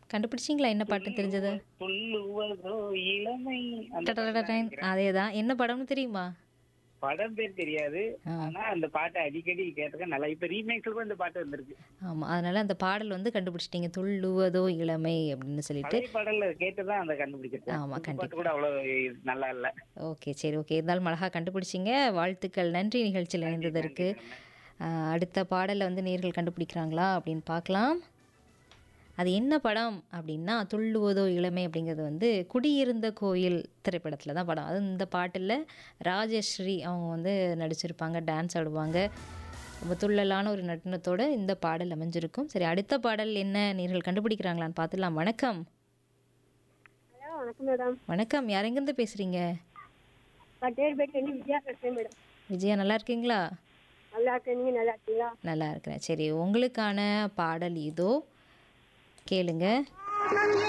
கண்டுபிடிச்சிங்களா என்ன பாட்டு தெரிஞ்சது துள்ளுவதோ இளமை அந்த பாட்டு தான் டடடடடைன். நினைக்கிறேன். அதேதான் என்ன படம்னு தெரியுமா படம் பேர் தெரியாது ஆ. ஆனா அந்த பாட்டை அடிக்கடி கேட்டிருக்கேன் நல்லா இப்ப ரீமேக்ஸ்ல கூட இந்த பாட்டு வந்திருக்கு ஆமா அதனால அந்த பாடல் வந்து கண்டுபிடிச்சிட்டீங்க துள்ளுவதோ இளமை அப்படின்னு சொல்லிட்டு பழைய பாடல்ல கேட்டுதான் அந்த கண்டுபிடிக்கிறது ஆமா, புது கண்டிப்பா. பாட்டு கூட அவ்வளவு நல்லா இல்ல ஓகே சரி ஓகே இருந்தாலும் அழகாக கண்டுபிடிச்சிங்க வாழ்த்துக்கள் நன்றி நிகழ்ச்சியில் இணைந்ததற்கு ஆஹ், அடுத்த பாடலை வந்து நேர்கள் கண்டுபிடிக்கிறாங்களா அப்படின்னு பார்க்கலாம் அது என்ன படம் அப்படின்னா துள்ளுவதோ இளமை அப்படிங்கிறது வந்து குடியிருந்த கோயில் திரைப்படத்தில் தான் படம் அது இந்த பாட்டில் ராஜஸ்ரீ அவங்க வந்து நடிச்சிருப்பாங்க டான்ஸ் ஆடுவாங்க ரொம்ப துள்ளலான ஒரு நட்டனத்தோட இந்த பாடல் அமைஞ்சிருக்கும் சரி அடுத்த பாடல் என்ன நேர்கள் கண்டுபிடிக்கிறாங்களான்னு பார்த்துடலாம் வணக்கம் ஹலோ வணக்கம் மேடம் வணக்கம் யாரெங்கேருந்து பேசுகிறீங்க பட்டேர்பேட்லேருந்து விஜயா பேசுகிறேன் மேடம் விஜயா நல்லா இருக்கீங்களா நல்லா இருக்கேன் நீங்கள் நல்லா இருக்கீங்களா நல்லா இருக்கிறேன் சரி உங்களுக்கான பாடல் இதோ கேளுங்க